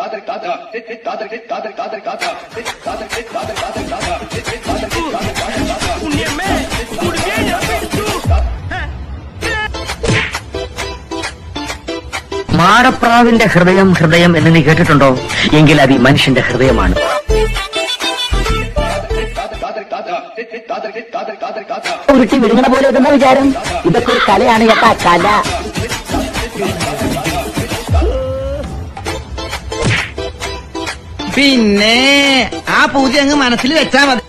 മാടപ്രാവിന്റെ ഹൃദയം ഹൃദയം എന്ന് നീ കേട്ടിട്ടുണ്ടോ എങ്കിൽ അത് ഈ മനുഷ്യന്റെ ഹൃദയമാണ് ഉരുട്ടി വിഴുങ്ങണ പോലെ ഇതെന്ന വിചാരം ഇതൊക്കെ ഒരു കലയാണ് കേട്ടാ കല പിന്നെ ആ പൂജ അങ്ങ് മനസ്സിൽ വെച്ചാ മതി